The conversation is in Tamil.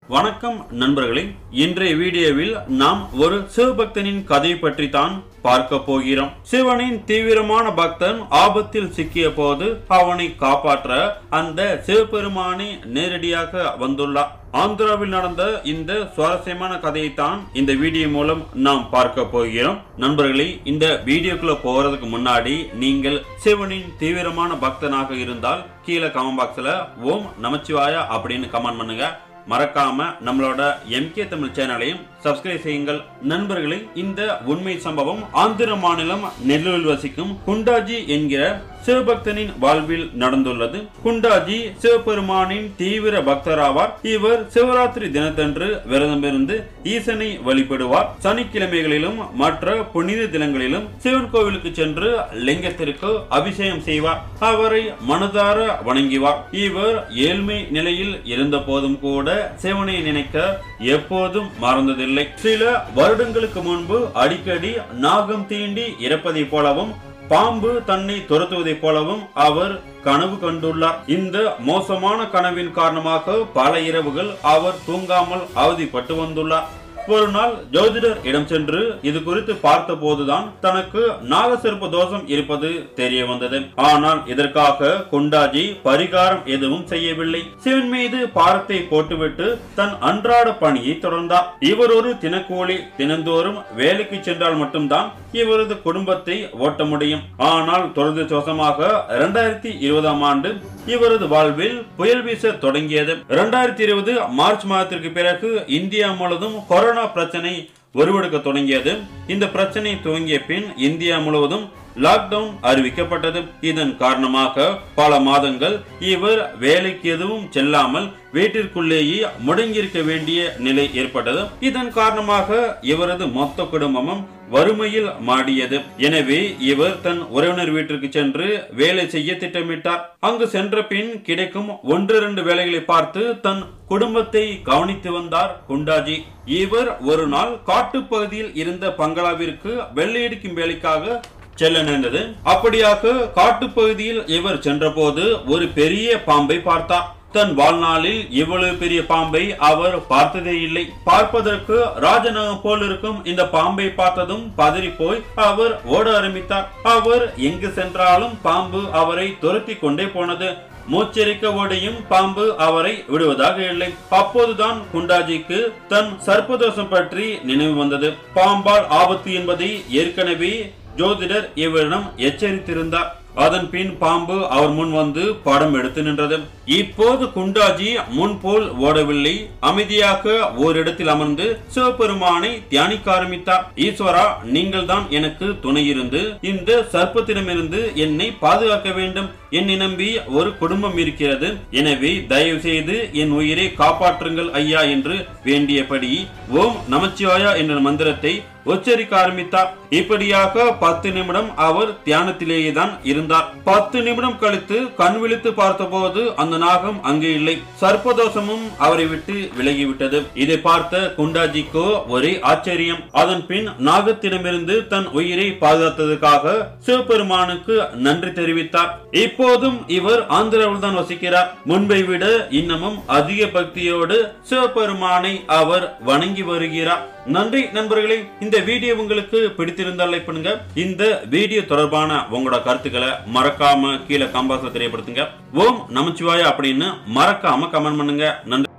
வணக்கம் நண்பர்களே இன்றைய வீடியோவில் நாம் ஒரு சிவபக்தனின் கதை பற்றி தான் பார்க்க போகிறோம் சிவனின் தீவிரமான பக்தன் ஆபத்தில் சிக்கிய போது அவனை காப்பாற்ற அந்த சிவபெருமானே நேரடியாக வந்துள்ளார் ஆந்திராவில் நடந்த இந்த சுவாரஸ்யமான கதையை தான் இந்த வீடியோ மூலம் நாம் பார்க்க போகிறோம் நண்பர்களே இந்த வீடியோக்குள்ள போறதுக்கு முன்னாடி நீங்கள் சிவனின் தீவிரமான பக்தனாக இருந்தால் கீழே கமெண்ட் பாக்ஸ்ல ஓம் நமச்சிவாயா அப்படின்னு கமெண்ட் பண்ணுங்க மறக்காம நம்மளோட எம்கே தமிழ் சேனலையும் சப்ஸ்கிரைப் செய்யுங்கள் நண்பர்களே இந்த உண்மை சம்பவம் ஆந்திர மாநிலம் நெல்லூரில் வசிக்கும் குண்டாஜி என்கிற சிவபக்தனின் வாழ்வில் நடந்துள்ளது குண்டாஜி சிவபெருமானின் தீவிர பக்தராவார் இவர் சிவராத்திரி தினத்தன்று விரதமிருந்து ஈசனை வழிபடுவார் சனிக்கிழமைகளிலும் மற்ற புனித தினங்களிலும் சிவன் கோவிலுக்கு சென்று லிங்கத்திற்கு அபிஷேகம் செய்வார் அவரை மனதார வணங்குவார் இவர் ஏழ்மை நிலையில் இருந்த போதும் கூட சிவனை நினைக்க எப்போதும் மறந்ததில்லை சில வருடங்களுக்கு முன்பு அடிக்கடி நாகம் தீண்டி இறப்பதைப் போலவும் பாம்பு தன்னை துரத்துவதைப் போலவும் அவர் கனவு கண்டுள்ளார் இந்த மோசமான கனவின் காரணமாக பல இரவுகள் அவர் தூங்காமல் அவதிப்பட்டு வந்துள்ளார் ஒரு நாள் ஜோதிடர் இடம் சென்று இது குறித்து பார்த்த போதுதான் தனக்கு நாகசர்ப்ப தோஷம் இருப்பது தெரிய வந்தது ஆனால் இதற்காக குண்டாஜி பரிகாரம் எதுவும் செய்யவில்லை சிவன் மீது பாரத்தை போட்டுவிட்டு தன் அன்றாட பணியை தொடர்ந்தார் இவர் ஒரு தினக்கூலி தினந்தோறும் வேலைக்கு சென்றால் மட்டும்தான் இவரது குடும்பத்தை ஓட்ட முடியும் ஆனால் துரதிருஷ்டவசமாக இரண்டாயிரத்தி இருபதாம் ஆண்டு இவரது வாழ்வில் புயல் வீச தொடங்கியது இரண்டாயிரத்தி இருபது மார்ச் மாதத்திற்கு பிறகு இந்தியா முழுவதும் கொரோனா பிரச்சனை உருவெடுக்க தொடங்கியது இந்த பிரச்சனை துவங்கிய பின் இந்தியா முழுவதும் லாக்டவுன் அறிவிக்கப்பட்டது இதன் காரணமாக பல மாதங்கள் இவர் வேலைக்கு எதுவும் செல்லாமல் வீட்டிற்குள்ளேயே முடங்கியிருக்க வேண்டிய நிலை ஏற்பட்டது இதன் காரணமாக இவரது மொத்த குடும்பமும் வறுமையில் மாடியது எனவே இவர் தன் உறவினர் வீட்டிற்கு சென்று வேலை செய்ய திட்டமிட்டார் அங்கு சென்ற பின் கிடைக்கும் ஒன்று இரண்டு வேலைகளை பார்த்து தன் குடும்பத்தை கவனித்து வந்தார் குண்டாஜி இவர் ஒரு நாள் காட்டுப்பகுதியில் இருந்த பங்களாவிற்கு வெள்ளையடிக்கும் வேலைக்காக செல்ல நேர்ந்தது அப்படியாக காட்டுப்பகுதியில் இவர் சென்றபோது ஒரு பெரிய பாம்பை பார்த்தார் தன் வாழ்நாளில் இவ்வளவு பெரிய பாம்பை அவர் பார்த்ததே இல்லை பார்ப்பதற்கு ராஜநாகம் போல் இருக்கும் இந்த பாம்பை பார்த்ததும் பதறி போய் அவர் ஓட ஆரம்பித்தார் அவர் எங்கு சென்றாலும் பாம்பு அவரை துரத்தி கொண்டே போனது மூச்சரிக்க ஓடியும் பாம்பு அவரை விடுவதாக இல்லை அப்போதுதான் குண்டாஜிக்கு தன் சர்ப்பதோஷம் பற்றி நினைவு வந்தது பாம்பால் ஆபத்து என்பதை ஏற்கனவே ஜோதிடர் இவரிடம் எச்சரித்திருந்தார் அதன் பின் பாம்பு அவர் முன் வந்து படம் எடுத்து நின்றது இப்போது குண்டாஜி முன் போல் ஓடவில்லை அமைதியாக ஓரிடத்தில் அமர்ந்து சிவபெருமானை தியானிக்க ஆரம்பித்தார் ஈஸ்வரா நீங்கள் தான் எனக்கு துணை இருந்து இந்த சர்ப்பத்திடமிருந்து என்னை பாதுகாக்க வேண்டும் என்னை நம்பி ஒரு குடும்பம் இருக்கிறது எனவே தயவு செய்து என் உயிரை காப்பாற்றுங்கள் ஐயா என்று வேண்டியபடி ஓம் நமச்சிவாயா என்ற மந்திரத்தை உச்சரிக்க ஆரம்பித்தார் இப்படியாக பத்து நிமிடம் அவர் தியானத்திலேயே தான் இருந்தார் பத்து நிமிடம் கழித்து கண் விழித்து பார்த்தபோது அந்த நாகம் அங்கே இல்லை சர்ப்பதோஷமும் அவரை விட்டு விலகிவிட்டது இதை பார்த்த குண்டாஜிக்கோ ஒரே ஆச்சரியம் அதன் பின் நாகத்திடமிருந்து தன் உயிரை பாதுகாத்ததுக்காக சிவபெருமானுக்கு நன்றி தெரிவித்தார் இப்போதும் இவர் ஆந்திராவில் தான் வசிக்கிறார் முன்பை விட இன்னமும் அதிக பக்தியோடு சிவபெருமானை அவர் வணங்கி வருகிறார் நன்றி நண்பர்களே இந்த வீடியோ உங்களுக்கு பிடித்திருந்தால் லைக் பண்ணுங்க இந்த வீடியோ தொடர்பான உங்களோட கருத்துக்களை மறக்காம கீழே காம்பாக்ஸ்ல தெரியப்படுத்துங்க ஓம் நமச்சிவாயா அப்படின்னு மறக்காம கமெண்ட் பண்ணுங்க நன்றி